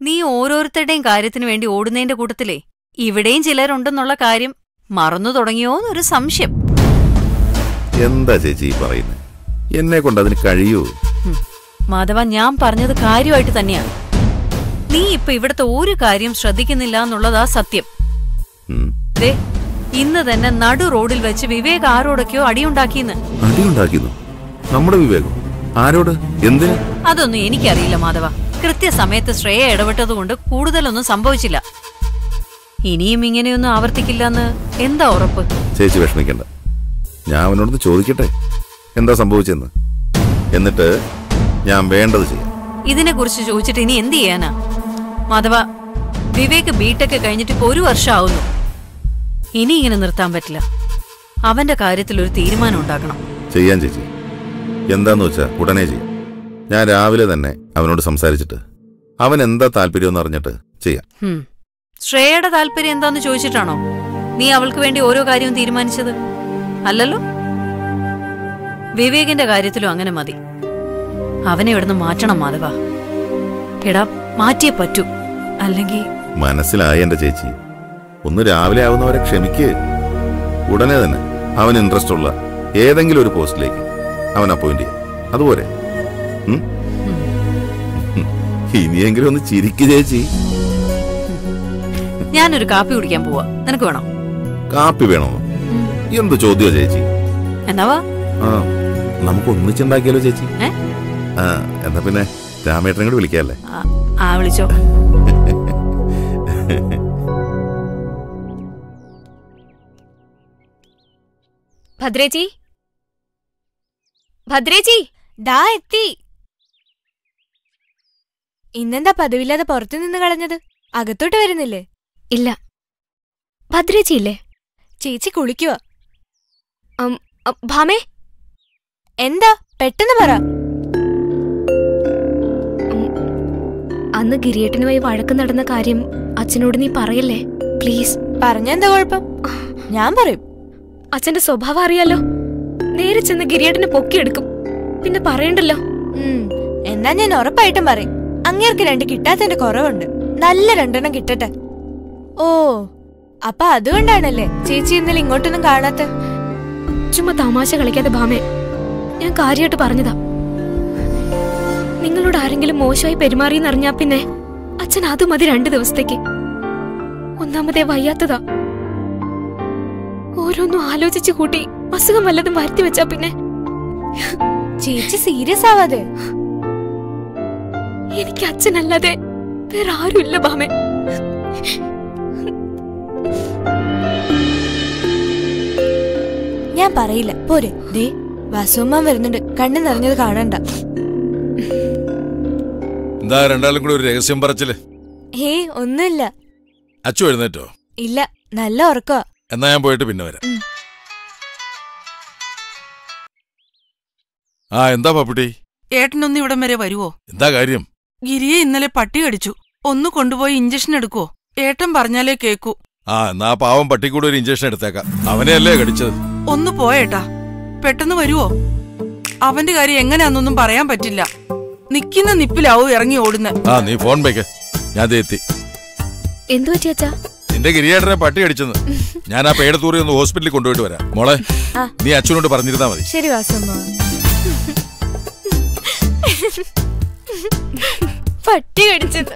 നീ ഓരോരുത്തരുടെയും കാര്യത്തിന് വേണ്ടി ഓടുന്നതിന്റെ കൂട്ടത്തിലേ ഇവിടെയും ചിലരുണ്ടെന്നുള്ള കാര്യം മറന്നു തുടങ്ങിയോന്നൊരു സംശയം എന്താ ചേച്ചി ഈ പറയുന്നത് എന്നെ കൊണ്ട് അതിന് കഴിയൂ ഹും. മാധവ ഞാൻ പറഞ്ഞത് കാര്യമായിട്ട് തന്നെയാണ് നീ ഇപ്പൊ ഇവിടുത്തെ ഒരു കാര്യം ശ്രദ്ധിക്കുന്നില്ല എന്നുള്ളതാ സത്യം ഉം. ദേ ഇന്ന് തന്നെ നടു റോഡിൽ വെച്ച് വിവേക് ആരോടൊക്കെയോ അടിയുണ്ടാക്കിയെന്ന് അടിയുണ്ടാക്കുന്നു നമ്മുടെ വിവേകം ആരോട് എന്തിന് അതൊന്നും എനിക്കറിയില്ല മാധവ കൃത്യസമയത്ത് ശ്രേയ ഇടപെട്ടതുകൊണ്ട് കൂടുതലൊന്നും സംഭവിച്ചില്ല ഇനിയും ഇങ്ങനെയൊന്നും ആവർത്തിക്കില്ലെന്ന് എന്താ ഉറപ്പ് ചേച്ചി വിഷമിക്കണ്ട ഞാൻ അവനോടൊന്ന് ചോദിക്കട്ടെ എന്താ സംഭവിച്ചെന്ന് എന്നിട്ട് ഞാൻ വേണ്ടത് ചെയ്യാം ഇതിനെക്കുറിച്ച് ചോദിച്ചിട്ട് ഇനി എന്ത് ചെയ്യാനാ മാധവ വിവേക് ബിടെക് കഴിഞ്ഞിട്ട് ഇപ്പൊ ഒരു വർഷമാവുന്നു ഇനി ഇങ്ങനെ നിർത്താൻ പറ്റില്ല അവന്റെ കാര്യത്തിൽ ഒരു തീരുമാനം ഉണ്ടാക്കണം ചെയ്യാൻ ചേച്ചി എന്താന്ന് വെച്ചാ ഉടനെ ചെയ്യാം ഞാൻ രാവിലെ തന്നെ അവനോട് സംസാരിച്ചിട്ട് അവൻ എന്താ താല്പര്യമെന്ന് അറിഞ്ഞിട്ട് ചെയ്യാം ഹും. ശ്രേയയുടെ താല്പര്യം എന്താന്ന് ചോദിച്ചിട്ടാണോ നീ അവൾക്ക് വേണ്ടി ഓരോ കാര്യവും തീരുമാനിച്ചത് അല്ലല്ലോ വിവേകിന്റെ കാര്യത്തിലും അങ്ങനെ മതി അവനെ ഇവിടുന്ന് മാറ്റണം മാധവ എടാ മാറ്റിയേ പറ്റൂ അല്ലെങ്കിൽ മനസ്സിലായി എന്റെ ചേച്ചി ഒന്ന് രാവിലെ ആവുന്നവരെ ക്ഷമിക്ക് ഉടനെ തന്നെ അവൻ ഇൻട്രസ്റ്റ് ഉള്ള ഏതെങ്കിലും ഒരു പോസ്റ്റിലേക്ക് അവൻ അപ്പോയിന്റ് ചെയ്യും അതുപോലെ ഉം? ഇനിയെങ്കിലും ഒന്ന് ചിരിക്ക് ചേച്ചി ഞാനൊരു കാപ്പി കുടിക്കാൻ പോവാ നിനക്ക് വേണോ കാപ്പി വേണോ എന്ത് ചോദ്യോ ചേച്ചി എന്നാവാ ആ നമുക്ക് ഒന്നിച്ചുണ്ടാക്കിയാലോ ചേച്ചി ഏ ആ എന്നാ പിന്നെ രാമേട്ടനെ കൂടി വിളിക്കാല്ലേ ആ, ആ വിളിച്ചോ ഭദ്രേച്ചി ഭദ്രേച്ചി ദാ എത്തി ഇന്നെന്താ പതിവില്ലാതെ പുറത്തു നിന്ന് കളഞ്ഞത് അകത്തോട്ട് വരുന്നില്ലേ ഇല്ല ഭദ്രേച്ചി ഇല്ലേ ചേച്ചി കുളിക്കുക അം, അ, ഭാമേ എന്താ പെട്ടെന്ന് പറ അന്ന് ഗിരിയേട്ടനുമായി വഴക്ക് നടന്ന കാര്യം അച്ഛനോട് നീ പറയല്ലേ പ്ലീസ് പറഞ്ഞെന്താ കുഴപ്പം ഞാൻ പറയും അച്ഛന്റെ സ്വഭാവം അറിയാലോ നേരെ ചെന്ന് ഗിരിയേട്ടനെ പൊക്കിയെടുക്കും പിന്നെ പറയണ്ടല്ലോ ഉം, എന്നാ ഞാൻ ഉറപ്പായിട്ടും പറയും അങ്ങേർക്ക് രണ്ട് കിട്ടാത്തതിന്റെ കുറവുണ്ട് നല്ല രണ്ടെണ്ണം കിട്ടട്ടെ ഓ അപ്പൊ അതുകൊണ്ടാണല്ലേ ചേച്ചി ഇന്നലെ ഇങ്ങോട്ടൊന്നും കാണാത്ത ചുമ്മാ തമാശ കളിക്കാതെ ഭാമേ ഞാൻ കാര്യമായിട്ട് പറഞ്ഞതാ നിങ്ങളോട് ആരെങ്കിലും മോശമായി പെരുമാറിയെന്നറിഞ്ഞാ പിന്നെ അച്ഛൻ അത് മതി രണ്ടു ദിവസത്തേക്ക് ഒന്നാമതേ വയ്യാത്തതാ ഓരോന്നും ആലോചിച്ചു കൂട്ടി അസുഖം വല്ലതും വരുത്തി വെച്ചാ പിന്നെ ചേച്ചി സീരിയസ് ആവാതെ എനിക്ക് അച്ഛനല്ലാതെ വേറെ ആരുമില്ല ഭാമേ ഞാൻ പറയില്ല പോരെ ദേ വാസുമ്മ വരുന്നുണ്ട് കണ്ണു നിറഞ്ഞത് കാണണ്ട എന്താ രണ്ടാളും കൂടി ഒരു രഹസ്യം പറച്ചില് ഹേ ഒന്നുമില്ല അച്ചു എഴുന്നേറ്റോ ഇല്ല നല്ല ഉറക്കമാ എന്നാ ഞാൻ പോയിട്ട് പിന്നെ വരാം ഉം. ആ എന്താ പപ്പുട്ടി ഏട്ടനൊന്ന് ഇവിടം വരെ വരുവോ എന്താ കാര്യം ഗിരിയെ ഇന്നലെ പട്ടി കടിച്ചു ഒന്ന് കൊണ്ടുപോയി ഇഞ്ചക്ഷൻ എടുക്കുവോ ഏട്ടൻ പറഞ്ഞാലേ കേക്കൂ ആ എന്നാ ആ പാവം പട്ടിക്കൂടെ ഒരു ഇഞ്ചക്ഷൻ എടുത്തേക്കാം അവനെയല്ലേ കടിച്ചത് ഒന്ന് പോയേട്ടാ പെട്ടെന്ന് വരുവോ അവന്റെ കാര്യം എങ്ങനെയാന്നൊന്നും പറയാൻ പറ്റില്ല നിക്കുന്ന നിപ്പിലാവും ഇറങ്ങി ഓടുന്ന ആ നീ ഫോൺ വെക്ക് ഞാൻ ദേ എത്തി എന്തു പറ്റി അച്ഛാ നിന്റെ ഗിരിയേട്ടനെ പട്ടി അടിച്ചെന്ന് ഞാൻ ആ പേടത്തൂറി ഒന്ന് ഹോസ്പിറ്റലിൽ കൊണ്ടുപോയിട്ട് വരാം മോളെ ആ. നീ അച്ഛനോട് പറഞ്ഞിരുന്നാ മതി ശരി വാസുമ്മ പട്ടി കടിച്ചത്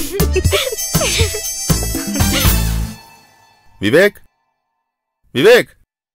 വിവേക് വിവേക്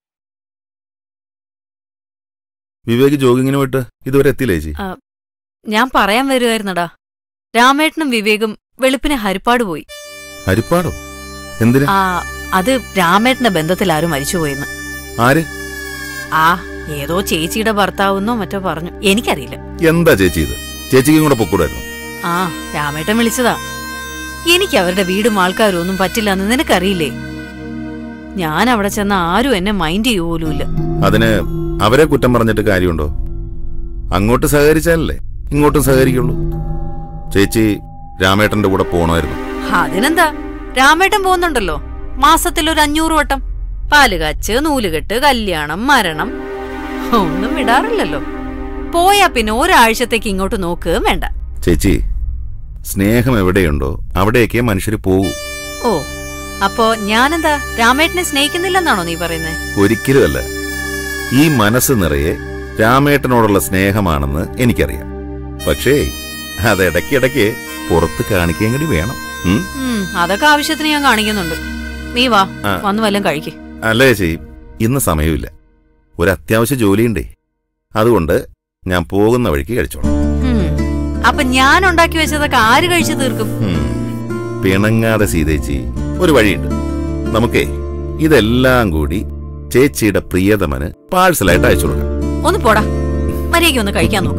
വിവേക് ജോഗിങ്ങിന് പോയിട്ട് ഇതുവരെ എത്തിയില്ലേ ചേച്ചി ഞാൻ പറയാൻ വരുമായിരുന്നടാ രാമേട്ടനും വിവേകും വെളുപ്പിനെ ഹരിപ്പാട് പോയി ഹരിപ്പാടോ എന്തിന് ആ അത് രാമേട്ടന്റെ ബന്ധത്തിൽ ആരും മരിച്ചുപോയെന്ന് ആര് ആ ഏതോ ചേച്ചിയുടെ ഭർത്താവെന്നോ മറ്റോ പറഞ്ഞു എനിക്കറിയില്ല എന്താ ചേച്ചി ഇത് ചേച്ചിക്കും കൂടെ പൊക്കൂടായിരുന്നു ആ രാമേട്ടൻ വിളിച്ചതാ എനിക്ക് അവരുടെ വീടും ആൾക്കാരും ഒന്നും പറ്റില്ല എന്ന് നിനക്കറിയില്ലേ ഞാൻ അവിടെ ചെന്ന ആരും എന്നെ മൈൻഡ് ചെയ്യുപോലുമില്ല അതിന് അവരെ കുറ്റം പറഞ്ഞിട്ട് കാര്യമുണ്ടോ അങ്ങോട്ട് സഹകരിച്ചാലല്ലേ ഇങ്ങോട്ടും സഹകരിക്കുള്ളൂ ചേച്ചി രാമേട്ടന്റെ കൂടെ പോണമായിരുന്നു അതിനെന്താ രാമേട്ടൻ പോകുന്നുണ്ടല്ലോ മാസത്തിൽ ഒരു അഞ്ഞൂറ് വട്ടം പാല് കാച്ച് നൂലുകെട്ട് കല്യാണം മരണം ഒന്നും വിടാറില്ലല്ലോ പോയാ പിന്നെ ഒരാഴ്ചത്തേക്ക് ഇങ്ങോട്ട് നോക്കുകയും വേണ്ട ചേച്ചി സ്നേഹം എവിടെയുണ്ടോ അവിടെയൊക്കെ മനുഷ്യർ പോകൂ ഓ അപ്പോ ഞാനെന്താ രാമേട്ടനെ സ്നേഹിക്കുന്നില്ലെന്നാണോ നീ പറയുന്നത് ഒരിക്കലുമല്ല ഈ മനസ്സ് നിറയെ രാമേട്ടനോടുള്ള സ്നേഹമാണെന്ന് എനിക്കറിയാം പക്ഷേ അത് ഇടയ്ക്കിടയ്ക്ക് പുറത്ത് കാണിക്കാൻ കൂടി വേണം ഉം? ഉം അതൊക്കെ ആവശ്യത്തിന് ഞാൻ കാണിക്കുന്നുണ്ട് നീ വാ ആ. വന്ന് വല്ലതും കഴിക്ക് അല്ല ചേച്ചി ഇന്ന് സമയമില്ല ഒരു അത്യാവശ്യ ജോലിയുണ്ടേ അതുകൊണ്ട് ഞാൻ പോകുന്ന വഴിക്ക് കഴിച്ചോളാം ഉം. അപ്പൊ ഞാൻ ഉണ്ടാക്കി വെച്ചതൊക്കെ ആര് കഴിച്ചു തീർക്കും ഉം. പിണങ്ങാതെ സീതേച്ചി ഒരു വഴിയുണ്ട് നമുക്കേ ഇതെല്ലാം കൂടി ചേച്ചിയുടെ പ്രിയതമന് പാഴ്സലായിട്ട് അയച്ചു കൊടുക്കാം ഒന്ന് പോടാ മര്യാദയ്ക്ക് ഒന്ന് കഴിക്കാൻ നോക്ക്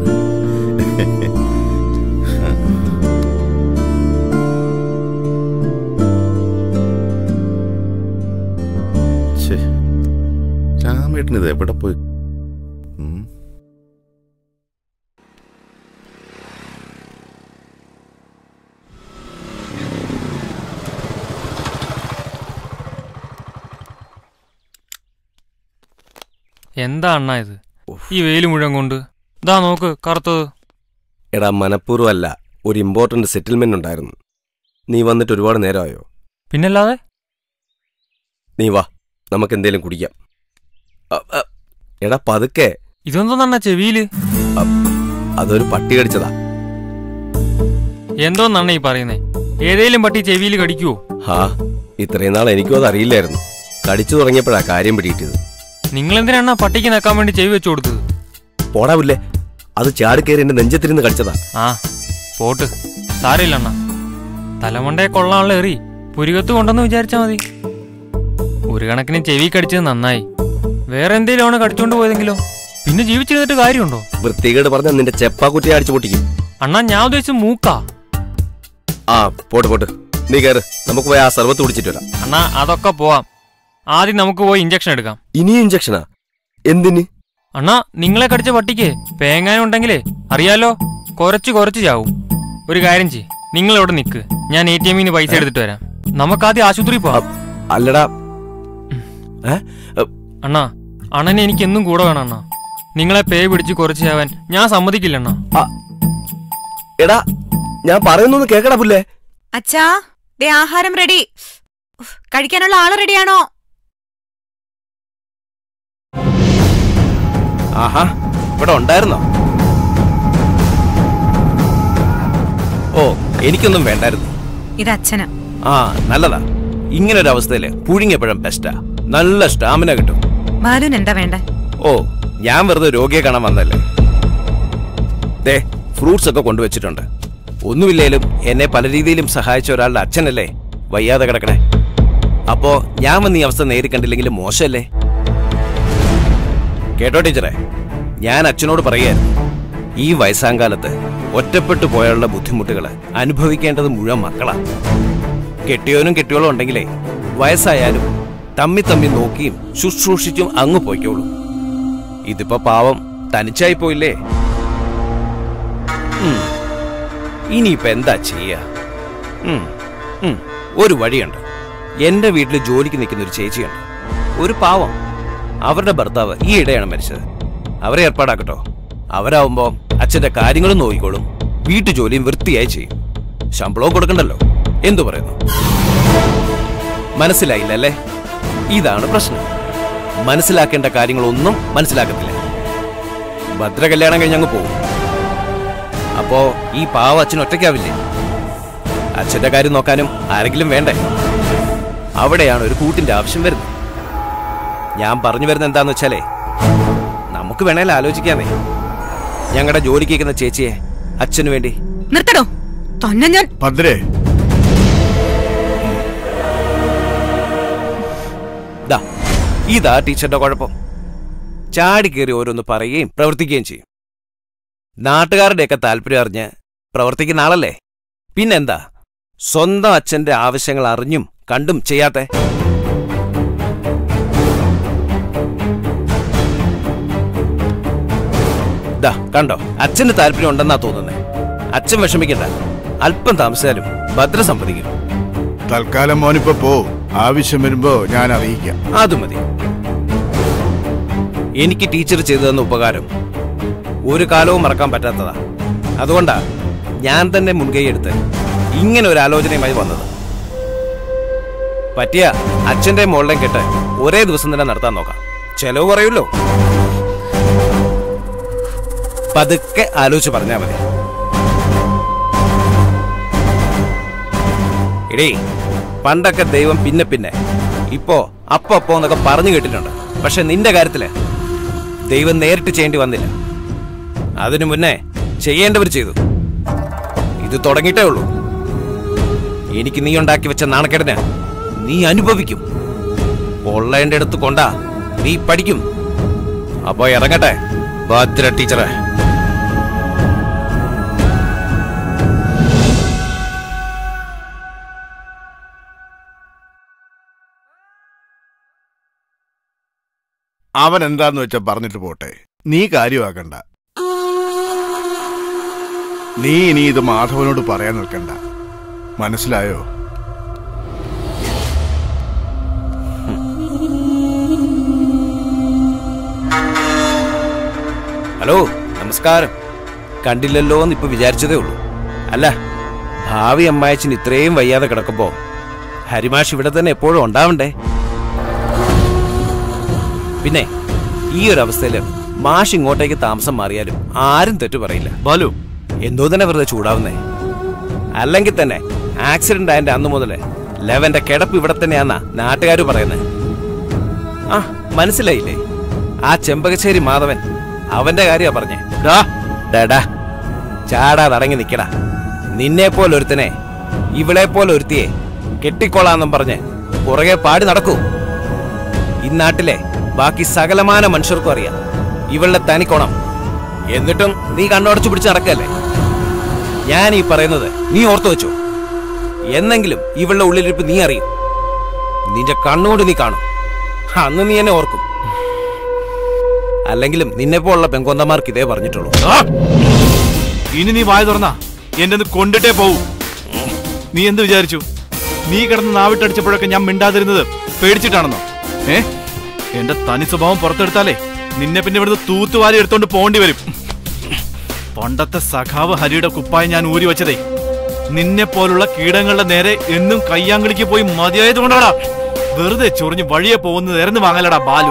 ഛേ, രാമേട്ടൻ ഇത് എവിടെ പോയി ഉം. എന്താ അണ്ണാ ഇത് ഈ വെയിൽ മുഴുവൻ കൊണ്ട് ഇതാ നോക്ക് കറുത്തത് എടാ മനഃപൂർവ്വം അല്ല ഒരു ഇമ്പോർട്ടന്റ് സെറ്റിൽമെന്റ് ഉണ്ടായിരുന്നു നീ വന്നിട്ട് ഒരുപാട് നേരമായോ പിന്നല്ലാതെ നീ വാ നമുക്ക് എന്തേലും കുടിക്കാം അ, അ, എടാ പതുക്കെ ഇതെന്തോന്നണ്ണാ ചെവിയില് അതൊരു പട്ടി കടിച്ചതാ എന്തോന്നണ്ണ ഈ പറയുന്നേ ഏതേലും പട്ടി ചെവിയിൽ കടിക്കുവോ ഹാ ഇത്രയും നാൾ എനിക്കും അത് അറിയില്ലായിരുന്നു കടിച്ചു തുടങ്ങിയപ്പോഴാ കാര്യം പിടിയിട്ടത് നിങ്ങൾ എന്തിനാ പട്ടിക്ക് നക്കാൻ വേണ്ടി ചെവി വെച്ചു കൊടുത്തത് പോടാ പുല്ലേ അത് ചാടിക്കയറി എന്റെ നെഞ്ചത്തിരുന്ന് കടിച്ചതാ ആ പോട്ട് സാരമില്ല അണ്ണ തലമണ്ടയെ കൊള്ളാനുള്ള എറി പുരികത്ത് കൊണ്ടെന്ന് വിചാരിച്ചാ മതി ഒരു കണക്കിന് ചെവി കടിച്ചത് നന്നായി വേറെ എന്തേലും ആണ് കടിച്ചോണ്ട് പോയതെങ്കിലോ പിന്നെ ജീവിച്ചിരുന്നിട്ട് കാര്യമുണ്ടോ വൃത്തികേട് പറഞ്ഞ നിന്റെ ചെപ്പാക്കുറ്റി അടിച്ചു പൊട്ടിക്കും അണ്ണാ ഞാൻ ഉദ്ദേശിച്ച മൂക്കാ ആ പോട്ട് പോട്ട് നീ കയറ് നമുക്ക് പോയി ആ സർവത്ത് കുടിച്ചിട്ട് വരാം അണ്ണാ അതൊക്കെ പോവാം ആദ്യം നമുക്ക് പോയി ഇഞ്ചക്ഷൻ എടുക്കാം ഇനിയും ഇഞ്ചക്ഷനാ എന്തിന് അണ്ണാ നിങ്ങളെ കടിച്ച പട്ടിക്ക് പേങ്ങാനും ഉണ്ടെങ്കിലേ അറിയാലോ കുറച്ച് കുറച്ച് ചാവും ഒരു കാര്യം ചെയ് നിങ്ങൾ ഇവിടെ നിൽക്ക് ഞാൻ എ ടി എമ്മിന്ന് പൈസ എടുത്തിട്ട് വരാം നമുക്ക് ആദ്യം ആശുപത്രിയിൽ പോവാം അല്ലടാ ഏ? എ, അണ്ണാ അണ്ണനെ എനിക്ക് എന്നും കൂടെ വേണം അണ്ണാ നിങ്ങളെ പേ പിടിച്ച് കുറച്ച് ചാവാൻ ഞാൻ സമ്മതിക്കില്ല അണ്ണാ ആ, എടാ ഞാൻ പറയുന്നൊന്ന് കേക്കടാ പുല്ലേ അച്ഛാ ദേ ആഹാരം റെഡി ഉഫ്, കഴിക്കാനുള്ള ആള് റെഡിയാണോ ആഹാ ഇവിടെ ഉണ്ടായിരുന്നോ ഓ എനിക്കൊന്നും വേണ്ടായിരുന്നു ഇത് അച്ഛനാ ആ നല്ലതാ ഇങ്ങനെ ഒരു അവസ്ഥയില് പുഴുങ്ങിയപ്പഴം ബെസ്റ്റാ നല്ല സ്റ്റാമിന കിട്ടും ബാലുന് എന്താ വേണ്ടേ ഓ ഞാൻ വെറുതെ രോഗിയെ കാണാൻ വന്നല്ലേ ദേ ഫ്രൂട്ട്സ് ഒക്കെ കൊണ്ടുവച്ചിട്ടുണ്ട് ഒന്നുമില്ലേലും എന്നെ പല രീതിയിലും സഹായിച്ച ഒരാളുടെ അച്ഛനല്ലേ വയ്യാതെ കിടക്കണേ അപ്പോ ഞാൻ വന്ന് ഈ അവസ്ഥ നേരിക്കണ്ടില്ലെങ്കിൽ മോശമല്ലേ കേട്ടോ ടീച്ചറെ ഞാൻ അച്ഛനോട് പറയായിരുന്നു ഈ വയസ്സാങ്കാലത്ത് ഒറ്റപ്പെട്ടു പോയുള്ള ബുദ്ധിമുട്ടുകൾ അനുഭവിക്കേണ്ടത് മുഴുവൻ മക്കളാ കെട്ടിയോനും കെട്ടിയോളും ഉണ്ടെങ്കിലേ വയസ്സായാലും തമ്മി തമ്മി നോക്കിയും ശുശ്രൂഷിച്ചും അങ്ങ് പോയിക്കോളൂ ഇതിപ്പോ പാവം തനിച്ചായി പോയില്ലേ ഉം. ഇനിയിപ്പോ എന്താ ചെയ്യാ ഉം. ഉം. ഒരു വഴിയുണ്ട് എന്റെ വീട്ടിൽ ജോലിക്ക് നിൽക്കുന്ന ഒരു ചേച്ചിയുണ്ട് ഒരു പാവം അവരുടെ ഭർത്താവ് ഈ ഇടെയാണ് മരിച്ചത് അവരെ ഏർപ്പാടാക്കട്ടോ അവരാവുമ്പോ അച്ഛന്റെ കാര്യങ്ങളും നോക്കിക്കോളും വീട്ടു ജോലിയും വൃത്തിയായി ചെയ്യും ശമ്പളവും കൊടുക്കണ്ടല്ലോ എന്തു പറയുന്നു മനസ്സിലായില്ല അല്ലേ ഇതാണ് പ്രശ്നം മനസ്സിലാക്കേണ്ട കാര്യങ്ങളൊന്നും മനസ്സിലാക്കത്തില്ല ഭദ്ര കല്യാണം കഴിഞ്ഞ് അങ്ങ് പോകും അപ്പോ ഈ പാവ അച്ഛൻ ഒറ്റയ്ക്കാവില്ലേ അച്ഛന്റെ കാര്യം നോക്കാനും ആരെങ്കിലും വേണ്ടേ അവിടെയാണ് ഒരു കൂട്ടിന്റെ ആവശ്യം വരുന്നത് ഞാൻ പറഞ്ഞു വരുന്നത് എന്താന്ന് വെച്ചാലേ നമുക്ക് വേണേൽ ആലോചിക്കാമേ ഞങ്ങളുടെ ജോലിക്ക് നിൽക്കുന്ന ചേച്ചിയെ അച്ഛനു വേണ്ടി നിർത്തടോ തന്നെ ഞാൻ ഭദ്രേ ദാ ഇതാ ടീച്ചറുടെ കുഴപ്പം ചാടി കയറി ഓരോന്ന് പറയുകയും പ്രവർത്തിക്കുകയും ചെയ്യും നാട്ടുകാരുടെയൊക്കെ താല്പര്യം അറിഞ്ഞ് പ്രവർത്തിക്കുന്ന ആളല്ലേ പിന്നെന്താ സ്വന്തം അച്ഛന്റെ ആവശ്യങ്ങൾ അറിഞ്ഞും കണ്ടും ചെയ്യാത്തെ ദാ കണ്ടോ അച്ഛന് താല്പര്യം ഉണ്ടെന്നാ തോന്നുന്നേ അച്ഛൻ വിഷമിക്കണ്ട അല്പം താമസിച്ചാലും ഭദ്ര സമ്മതിക്കും തൽക്കാലം മോനിപ്പോ പോ ആവശ്യം വരുമ്പോ ഞാൻ അറിയിക്കാം അത് മതി എനിക്ക് ടീച്ചർ ചെയ്തു തന്ന ഉപകാരം ഒരു കാലവും മറക്കാൻ പറ്റാത്തതാ അതുകൊണ്ടാ ഞാൻ തന്നെ മുൻകൈ എടുത്ത് ഇങ്ങനെ ഒരു ആലോചനയുമായി വന്നത് പറ്റിയ അച്ഛന്റെ മോളുടെയും കെട്ട് ഒരേ ദിവസം തന്നെ നടത്താൻ നോക്കാം ചെലവ് കുറയുമല്ലോ പതുക്കെ ആലോചിച്ച് പറഞ്ഞാൽ മതി എടീ പണ്ടൊക്കെ ദൈവം പിന്നെ പിന്നെ ഇപ്പോ അപ്പൊ അപ്പോ എന്നൊക്കെ പറഞ്ഞു കേട്ടിട്ടുണ്ട് പക്ഷെ നിന്റെ കാര്യത്തില് ദൈവം നേരിട്ട് ചെയ്യേണ്ടി വന്നില്ല അതിനു മുന്നേ ചെയ്യേണ്ടവർ ചെയ്തു ഇത് തുടങ്ങിയിട്ടേ ഉള്ളൂ എനിക്ക് നീ ഉണ്ടാക്കി വെച്ച നാണക്കേടിന് നീ അനുഭവിക്കും പൊള്ളേന്റെ അടുത്ത് കൊണ്ടാ നീ പഠിക്കും അപ്പോ ഇറങ്ങട്ടെ ഭദ്ര ടീച്ചറെ അവൻ എന്താന്ന് വെച്ചാ പറഞ്ഞിട്ട് പോട്ടെ നീ കാര്യമാക്കണ്ട നീ ഇനി ഇത് മാധവനോട് പറയാൻ നിൽക്കണ്ട മനസ്സിലായോ ഹലോ നമസ്കാരം കണ്ടില്ലല്ലോ എന്ന് ഇപ്പൊ വിചാരിച്ചതേ ഉള്ളൂ അല്ല ഭാവി അമ്മായച്ചൻ ഇത്രയും വയ്യാതെ കിടക്കുമ്പോ ഹരിമാഷ് ഇവിടെ തന്നെ എപ്പോഴും ഉണ്ടാവണ്ടേ പിന്നെ ഈ ഒരു അവസ്ഥയില് മാഷ് ഇങ്ങോട്ടേക്ക് താമസം മാറിയാലും ആരും തെറ്റു പറയില്ല ബാലു എന്തോ തന്നെ വെറുതെ ചൂടാവുന്നേ അല്ലെങ്കിൽ തന്നെ ആക്സിഡന്റ് ആയതിന്റെ അന്ന് മുതലേ ലെവന്റെ കിടപ്പ് ഇവിടെ തന്നെയാന്നാ നാട്ടുകാർ പറയുന്നത് ആ മനസ്സിലായില്ലേ ആ ചെമ്പകശ്ശേരി മാധവൻ അവന്റെ കാര്യ പറഞ്ഞേ ഡാ ചാടാതെ അടങ്ങി നിക്കടാ നിന്നെ പോലെ ഒരുത്തനെ ഇവളെ പോലെ ഒരുത്തിയെ കെട്ടിക്കൊള്ളാന്നും പറഞ്ഞ് പുറകെ പാടി നടക്കൂ ഈ നാട്ടിലെ ബാക്കി സകലമാന മനുഷ്യർക്കും അറിയാം ഇവളുടെ തനിക്കോണം എന്നിട്ടും നീ കണ്ണോടച്ചു പിടിച്ച് നടക്കല്ലേ ഞാൻ ഈ പറയുന്നത് നീ ഓർത്തു വെച്ചോ എന്നെങ്കിലും ഇവളുടെ ഉള്ളിലിരിപ്പ് നീ അറിയും നിന്റെ കണ്ണുകൊണ്ട് നീ കാണും അന്ന് നീ എന്നെ ഓർക്കും അല്ലെങ്കിലും നിന്നെ പോലുള്ള പെങ്കൊന്തമാർക്ക് ഇതേ പറഞ്ഞിട്ടുള്ളൂ ഇനി നീ വായ തുറന്നാ എന്നെ ഒന്ന് കൊണ്ടിട്ടേ പോവൂ നീ എന്ത് വിചാരിച്ചു നീ കിടന്ന് നാവിട്ടടിച്ചപ്പോഴൊക്കെ ഞാൻ മിണ്ടാതിരുന്നത് പേടിച്ചിട്ടാണെന്നോ ഏ എന്റെ തനി സ്വഭാവം പുറത്തെടുത്താലേ നിന്നെ പിന്നെ ഇവിടുന്ന് തൂത്തുവാരി എടുത്തോണ്ട് പോണ്ടി വരും പണ്ടത്തെ സഖാവ് ഹരിയുടെ കുപ്പായം ഞാൻ ഊരി വെച്ചതേ നിന്നെ പോലുള്ള കീടങ്ങളുടെ നേരെ എന്നും കയ്യാങ്കളിക്ക് പോയി മതിയായത് കൊണ്ടാടാ വെറുതെ ചൊറിഞ്ഞ് വഴിയെ പോകുന്നത് ഇറന്ന് വാങ്ങലടാ ബാലു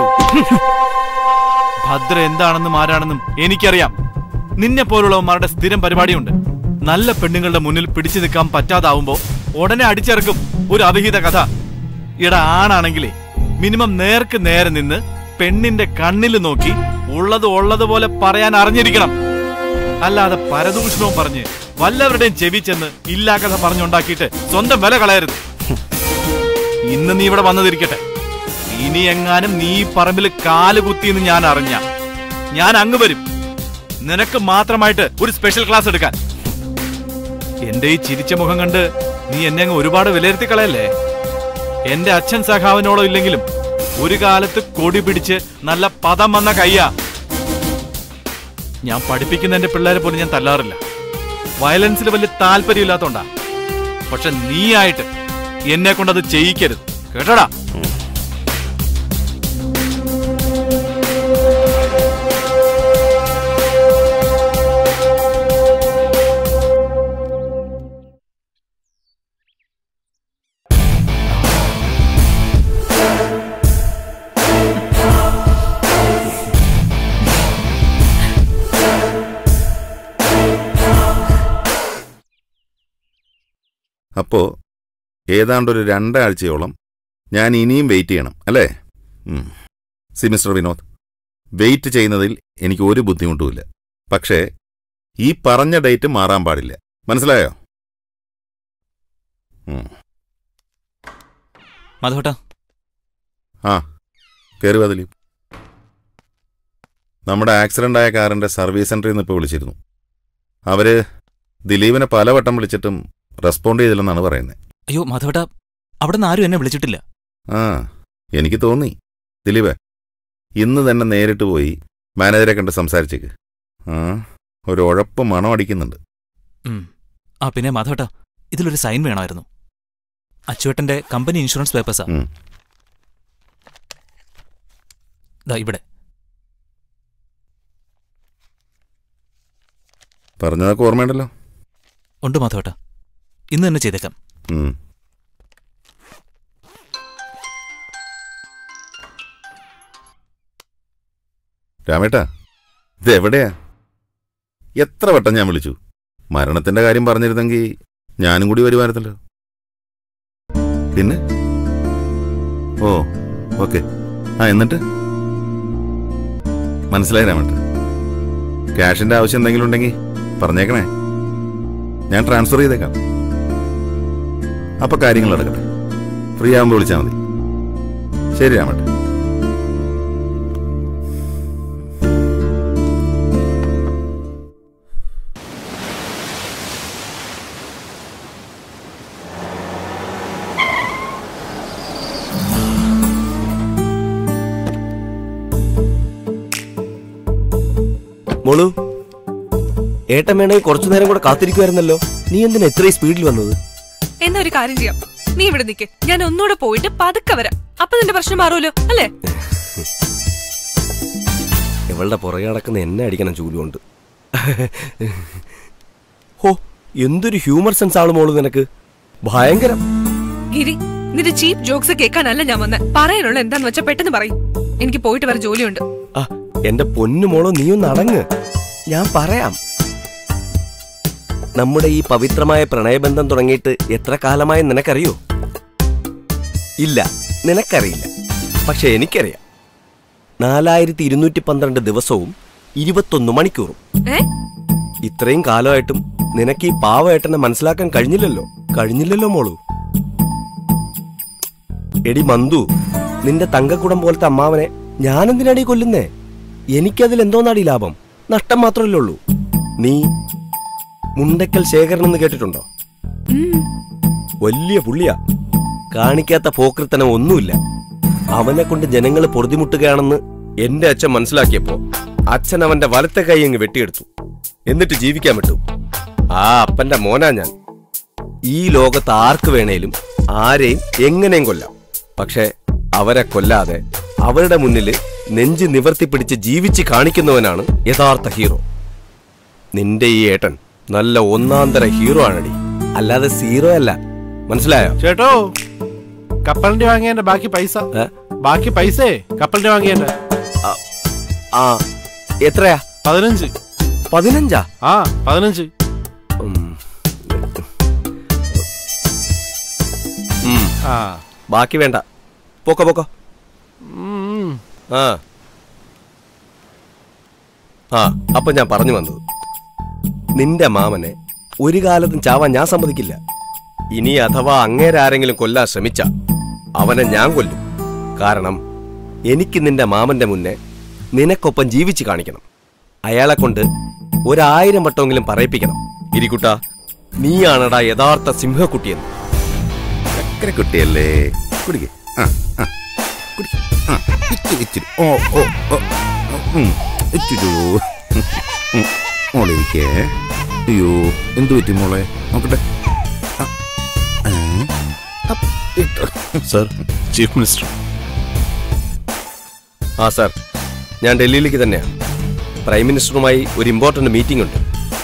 ഭദ്ര എന്താണെന്നും ആരാണെന്നും എനിക്കറിയാം നിന്നെ പോലുള്ളവന്മാരുടെ സ്ഥിരം പരിപാടിയുണ്ട് നല്ല പെണ്ണുങ്ങളുടെ മുന്നിൽ പിടിച്ചു നിൽക്കാൻ പറ്റാതാവുമ്പോ ഉടനെ അടിച്ചിറക്കും ഒരു അവിഹിത കഥ ഇട ആണാണെങ്കിലേ മിനിമം നേർക്ക് നേരെ നിന്ന് പെണ്ണിന്റെ കണ്ണിൽ നോക്കി ഉള്ളത് ഉള്ളതുപോലെ പറയാൻ അറിഞ്ഞിരിക്കണം അല്ലാതെ പരദൂഷണവും പറഞ്ഞ് വല്ലവരുടെയും ചെവി ചെന്ന് ഇല്ലാ കഥ പറഞ്ഞുണ്ടാക്കിയിട്ട് സ്വന്തം വില കളയരുത് ഇന്ന് നീ ഇവിടെ വന്നതിരിക്കട്ടെ ഇനി എങ്ങാനും നീ ഈ പറമ്പിൽ കാല് കുത്തിയെന്ന് ഞാൻ അറിഞ്ഞ ഞാൻ അങ്ങ് വരും നിനക്ക് മാത്രമായിട്ട് ഒരു സ്പെഷ്യൽ ക്ലാസ് എടുക്കാൻ എന്റെ ഈ ചിരിച്ച മുഖം കണ്ട് നീ എന്നെ അങ്ങ് ഒരുപാട് വിലയിരുത്തി കളയല്ലേ എന്റെ അച്ഛൻ സഖാവിനോടോ ഇല്ലെങ്കിലും ഒരു കാലത്ത് കൊടി പിടിച്ച് നല്ല പദം വന്ന കയ്യാ ഞാൻ പഠിപ്പിക്കുന്ന എന്റെ പിള്ളേരെ പോലും ഞാൻ തല്ലാറില്ല വയലൻസിൽ വലിയ താല്പര്യമില്ലാത്തോണ്ടാ പക്ഷെ നീയായിട്ട് എന്നെ കൊണ്ട് അത് ചെയ്യിക്കരുത് കേട്ടോടാ അപ്പോ ഏതാണ്ടൊരു രണ്ടാഴ്ചയോളം ഞാൻ ഇനിയും വെയിറ്റ് ചെയ്യണം അല്ലേ ഉം. സി മിസ്റ്റർ വിനോദ് വെയിറ്റ് ചെയ്യുന്നതിൽ എനിക്ക് ഒരു ബുദ്ധിമുട്ടുമില്ല പക്ഷേ ഈ പറഞ്ഞ ഡേറ്റ് മാറാൻ പാടില്ല മനസ്സിലായോ ഉം. മാധവട്ടാ ആ കയറി വാ ദിലീപ് നമ്മുടെ ആക്സിഡന്റ് ആയ കാറിന്റെ സർവീസ് സെന്ററിൽ നിന്ന് ഇപ്പോൾ വിളിച്ചിരുന്നു അവര് ദിലീപിനെ പലവട്ടം വിളിച്ചിട്ടും റെസ്പോണ്ട് ചെയ്തില്ലെന്നാണ് പറയുന്നത് അയ്യോ മാധവട്ടാ അവിടെ നിന്ന് ആരും എന്നെ വിളിച്ചിട്ടില്ല ആ എനിക്ക് തോന്നി ദിലീപ് ഇന്ന് തന്നെ നേരിട്ട് പോയി മാനേജരെ കണ്ട് സംസാരിച്ചേക്ക് ആ ഒരു ഉഴപ്പ് മണം അടിക്കുന്നുണ്ട് ഉം. ആ പിന്നെ മാധവട്ടാ ഇതിലൊരു സൈൻ വേണമായിരുന്നു അച്ചുവേട്ടന്റെ കമ്പനി ഇൻഷുറൻസ് പേപ്പേഴ്സാ ഉം. ദാ ഇവിടെ പറഞ്ഞതൊക്കെ ഓർമ്മയുണ്ടല്ലോ ഉണ്ട് മാധവേട്ട ഇന്ന് തന്നെ ചെയ്തേക്കാം ഉം. രാമേട്ടാ ഇത് എവിടെയാ എത്ര വട്ടം ഞാൻ വിളിച്ചു മരണത്തിന്റെ കാര്യം പറഞ്ഞിരുന്നെങ്കിൽ ഞാനും കൂടി വരുമായിരുന്നല്ലോ പിന്നെ ഓ ഓക്കെ ആ എന്നിട്ട് മനസ്സിലായി രാമേട്ട ക്യാഷിന്റെ ആവശ്യം എന്തെങ്കിലും ഉണ്ടെങ്കിൽ പറഞ്ഞേക്കണേ ഞാൻ ട്രാൻസ്ഫർ ചെയ്തേക്കാം അപ്പൊ കാര്യങ്ങൾ നടക്കട്ടെ ഫ്രീ ആകുമ്പോൾ വിളിച്ചാൽ മതി ശരി രാമേട്ട മോളു ഏട്ടൻ വേണമെങ്കിൽ കുറച്ചു നേരം കൂടെ കാത്തിരിക്കുമായിരുന്നല്ലോ നീ എന്തിനാ ഇത്രയും സ്പീഡിൽ വന്നത് എന്നാ ഒരു കാര്യം ചെയ്യാം നീ ഇവിടെ നിൽക്ക് ഞാൻ ഒന്നുകൂടെ പോയിട്ട് പതുക്കെ വരാം അപ്പൊ നിന്റെ പ്രശ്നം മാറുമല്ലോ അല്ലേ ഇവളുടെ പുറകെ നടക്കുന്ന എന്നെ അടിക്കണം ചൂലുകൊണ്ട് ഹോ എന്തൊരു ഹ്യൂമർ സെൻസ് ആണ് മോള് നിനക്ക് ഭയങ്കരം ഗിരി നിന്റെ ചീപ്പ് ജോക്സ് കേൾക്കാനല്ല ഞാൻ വന്നെ പറയാനുള്ള എന്താന്ന് വെച്ചാ പെട്ടെന്ന് പറയും എനിക്ക് പോയിട്ട് വരെ ജോലിയുണ്ട് ആ എന്റെ പൊന്നു മോളോ നീ ഒന്ന് അടങ്ങ് ഞാൻ പറയാം നമ്മുടെ ഈ പവിത്രമായ പ്രണയബന്ധം തുടങ്ങിയിട്ട് എത്ര കാലമായി നിനക്കറിയോ ഇല്ല നിനക്കറിയില്ല പക്ഷെ എനിക്കറിയാം നാലായിരത്തി ഇരുന്നൂറ്റി പന്ത്രണ്ട് ദിവസവും ഇരുപത്തൊന്ന് മണിക്കൂറും ഏ ഇത്രയും കാലമായിട്ടും നിനക്ക് ഈ പാവമായിട്ടെന്നെ മനസ്സിലാക്കാൻ കഴിഞ്ഞില്ലല്ലോ കഴിഞ്ഞില്ലല്ലോ മോളു എടി മന്തു നിന്റെ തങ്കക്കുടം പോലത്തെ അമ്മാവനെ ഞാനെന്തിനാടി കൊല്ലുന്നേ എനിക്കതിൽ എന്തോന്നാടി ലാഭം നഷ്ടം മാത്രമല്ലേ ഉള്ളൂ നീ മുണ്ടക്കൽ ശേഖരൻ എന്ന് കേട്ടിട്ടുണ്ടോ വലിയ പുള്ളിയാ കാണിക്കാത്ത പോക്കൃത്തനം ഒന്നുമില്ല അവനെ കൊണ്ട് ജനങ്ങൾ പൊറുതിമുട്ടുകയാണെന്ന് എന്റെ അച്ഛൻ മനസ്സിലാക്കിയപ്പോ അച്ഛൻ അവന്റെ വലത്തെ കൈ അങ്ങ് വെട്ടിയെടുത്തു എന്നിട്ട് ജീവിക്കാൻ വിട്ടു ആ അപ്പന്റെ മോനാ ഞാൻ ഈ ലോകത്ത് ആർക്ക് വേണേലും ആരെയും എങ്ങനെയും കൊല്ലാം പക്ഷെ അവരെ കൊല്ലാതെ അവരുടെ മുന്നിൽ നെഞ്ച് നിവർത്തി പിടിച്ച് ജീവിച്ച് കാണിക്കുന്നവനാണ് യഥാർത്ഥ ഹീറോ നിന്റെ ഈ ഏട്ടൻ നല്ല ഒന്നാന്തര ഹീറോ ആണടി അല്ലാതെ സീറോ അല്ല മനസ്സിലായോ ചേട്ടോ കപ്പലിന്റെ വാങ്ങിയതിന്റെ ബാക്കി പൈസ ഏ? ബാക്കി പൈസേ കപ്പലിന്റെ വാങ്ങിയതിന്റെ ആ എത്രയാ പതിനഞ്ച് പതിനഞ്ചാ ആ പതിനഞ്ച് ഉം. ഉം. ആ ബാക്കി വേണ്ട പോക്കോ പോക്കോ ഉം. ആ ആ അപ്പൊ ഞാൻ പറഞ്ഞു വന്നത് നിന്റെ മാമനെ ഒരു കാലത്തും ചാവാൻ ഞാൻ സമ്മതിക്കില്ല ഇനി അഥവാ അങ്ങേരാരെങ്കിലും കൊല്ലാൻ ശ്രമിച്ച അവനെ ഞാൻ കൊല്ലും കാരണം എനിക്ക് നിന്റെ മാമന്റെ മുന്നേ നിനക്കൊപ്പം ജീവിച്ച് കാണിക്കണം അയാളെ കൊണ്ട് ഒരായിരം വട്ടമെങ്കിലും പറയിപ്പിക്കണം ഇരിക്കുട്ട നീയാണടാ യഥാർത്ഥ സിംഹക്കുട്ടിയെന്ന് ചക്കര കുട്ടിയല്ലേ കുടിക്കേ ആ ആ കുടിക്ക്. ആ ഇച്ചിരി ഇച്ചിരി ഓ ഓ ഓ ഉം, ഇച്ചിരി ഉം, മോളെ ഇരിക്കേ അയ്യോ എന്തു പറ്റി മോളെ നോക്കട്ടെ ആ, ഏ, അപ്പ് ഇട്ടോ. സർ ചീഫ് മിനിസ്റ്റർ ആ സാർ ഞാൻ ഡൽഹിയിലേക്ക് തന്നെയാണ് പ്രൈം മിനിസ്റ്ററുമായി ഒരു ഇമ്പോർട്ടന്റ് മീറ്റിംഗ് ഉണ്ട്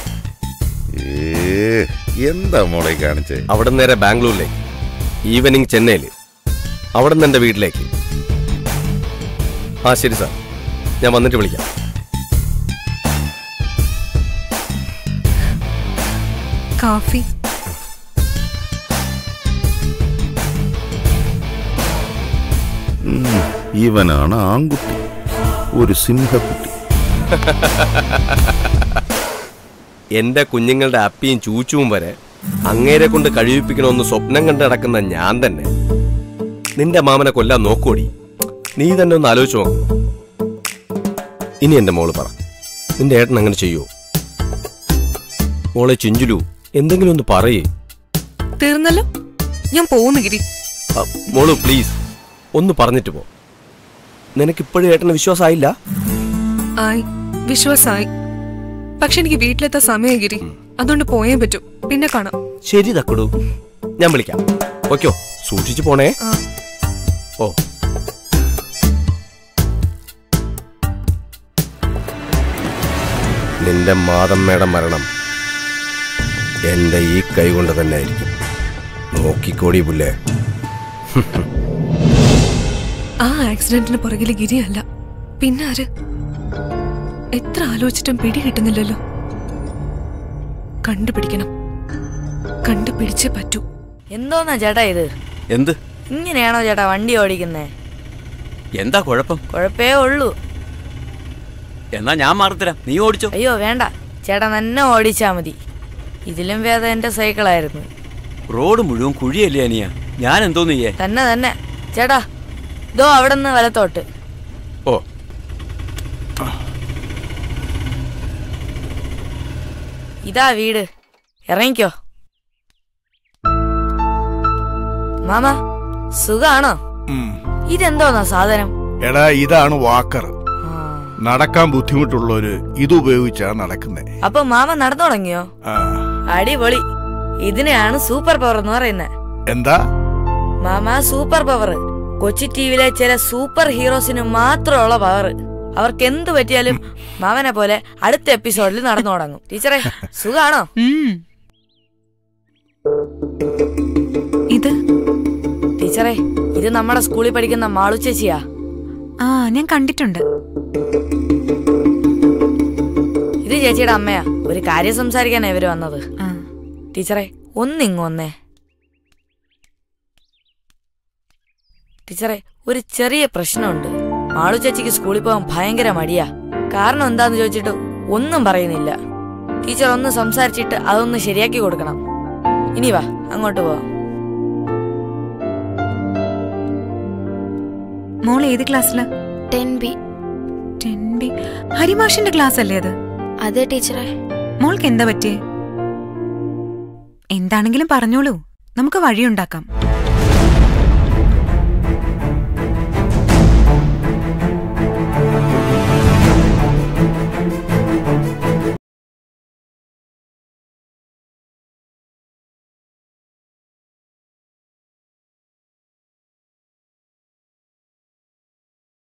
ഏ, എന്താ മോളെ കാണിച്ചേ അവിടെ നിന്ന് നേരെ ബാംഗ്ലൂരിലേക്ക് ഈവനിങ് ചെന്നൈയിൽ അവിടെ നിന്ന് എൻ്റെ വീട്ടിലേക്ക് ആ ശരി സാർ ഞാൻ വന്നിട്ട് വിളിക്കാം കാഫി ഉം, ഇവനാണ് ആൺകുട്ടി ഒരു സിംഹക്കുട്ടി എന്റെ കുഞ്ഞുങ്ങളുടെ അപ്പിയും ചൂച്ചുവും വരെ അങ്ങേരെ കൊണ്ട് കഴിവിപ്പിക്കണമെന്ന് സ്വപ്നം കണ്ട് നടക്കുന്ന ഞാൻ തന്നെ നിന്റെ മാമനെ കൊല്ലാൻ നോക്കോടി നീ തന്നെ ഒന്ന് ആലോചിച്ച് നോക്ക് ഇനി എന്റെ മോള് പറ നിന്റെ ഏട്ടൻ അങ്ങനെ ചെയ്യുവോ മോളെ ചിഞ്ചുലു എന്തെങ്കിലും ഒന്ന് പറയേ തീർന്നല്ലോ ഞാൻ പോകുന്നു ഗിരി അ, മോളു പ്ലീസ് ഒന്ന് പറഞ്ഞിട്ട് പോ നിനക്കിപ്പോഴും ഏട്ടന് വിശ്വാസമായില്ല ആയി വിശ്വാസായി പക്ഷെ എനിക്ക് വീട്ടിലെത്താൻ സമയം ഗിരി അതുകൊണ്ട് പോയേ പറ്റൂ പിന്നെ കാണാം ശരി തക്കടു ഞാൻ വിളിക്കാം ഓക്കോ സൂക്ഷിച്ചു പോണേ ആ. ഓ നിന്റെ മാതമ്മയുടെ മരണം എന്റെ ഈ കൈ കൊണ്ട് തന്നെ ആയിരിക്കും നോക്കിക്കോടി പുല്ലേ ആ ആക്സിഡന്റിന് പുറകില് ഗിരിയല്ല പിന്നെ ആര് എത്ര ആലോചിച്ചിട്ടും പിടി കിട്ടുന്നില്ലല്ലോ കണ്ടുപിടിക്കണം കണ്ടുപിടിച്ചേ പറ്റൂ എന്തോന്നാ ചേട്ടാ ഇത് എന്ത് ഇങ്ങനെയാണോ ചേട്ടാ വണ്ടി ഓടിക്കുന്നേ എന്താ കുഴപ്പം കുഴപ്പേ ഉള്ളൂ എന്നാ ഞാൻ മാറിത്തരാം നീ ഓടിച്ചോ അയ്യോ വേണ്ട ചേട്ടാ തന്നെ ഓടിച്ചാ മതി ഇതിലും വേദം എന്റെ സൈക്കിളായിരുന്നു റോഡ് മുഴുവൻ കുഴിയല്ലേ അനിയ ഞാൻ എന്തോന്ന് ചെയ്യേ തന്നെ തന്നെ ചേട്ടാ ഇതോ അവിടെ നിന്ന് വലത്തോട്ട് ഓ ഇതാ വീട് ഇറങ്ങിക്കോ മാമ സുഖാണോ ഇതെന്തോന്നാ സാധനം എടാ ഇതാണ് വാക്കർ നടക്കാൻ ബുദ്ധിമുട്ടുള്ളവര് ഇത് ഉപയോഗിച്ചാ നടക്കുന്നേ അപ്പൊ മാമ നടന്നു തുടങ്ങിയോ ആ, അടിപൊളി ഇതിനെയാണ് സൂപ്പർ പവർ എന്ന് പറയുന്നത് എന്താ മാമ സൂപ്പർ പവർ കൊച്ചി ടിവിയിലെ ചില സൂപ്പർ ഹീറോസിന് മാത്രമുള്ള പവർ അവർക്ക് എന്ത് പറ്റിയാലും മാമനെ പോലെ അടുത്ത എപ്പിസോഡിൽ നടന്നു തുടങ്ങും ടീച്ചറെ സുഖാണോ ഇത് ടീച്ചറെ ഇത് നമ്മുടെ സ്കൂളിൽ പഠിക്കുന്ന മാളു ചേച്ചിയാ ആ ഞാൻ കണ്ടിട്ടുണ്ട് ഇത് ചേച്ചിയുടെ അമ്മയാ ഒരു കാര്യം സംസാരിക്കാനാ ഇവര് വന്നത് ആ. ടീച്ചറെ ഒന്നിങ്ങ് വന്നേ ടീച്ചറെ ഒരു ചെറിയ പ്രശ്നമുണ്ട് മാളു ചേച്ചിക്ക് സ്കൂളിൽ പോകാൻ ഭയങ്കര മടിയാ കാരണം എന്താന്ന് ചോദിച്ചിട്ട് ഒന്നും പറയുന്നില്ല ടീച്ചർ ഒന്ന് സംസാരിച്ചിട്ട് അതൊന്ന് ശരിയാക്കി കൊടുക്കണം ഇനി വാ അങ്ങോട്ട് പോവാം മോൾ ഏത് ക്ലാസ്സില് ടെൻ ബി ടെൻ ബി ഹരിമാഷിന്റെ ക്ലാസ് അല്ലേ അത് അതെ ടീച്ചറെ മോൾക്ക് എന്താ പറ്റിയേ എന്താണെങ്കിലും പറഞ്ഞോളൂ നമുക്ക് വഴിയുണ്ടാക്കാം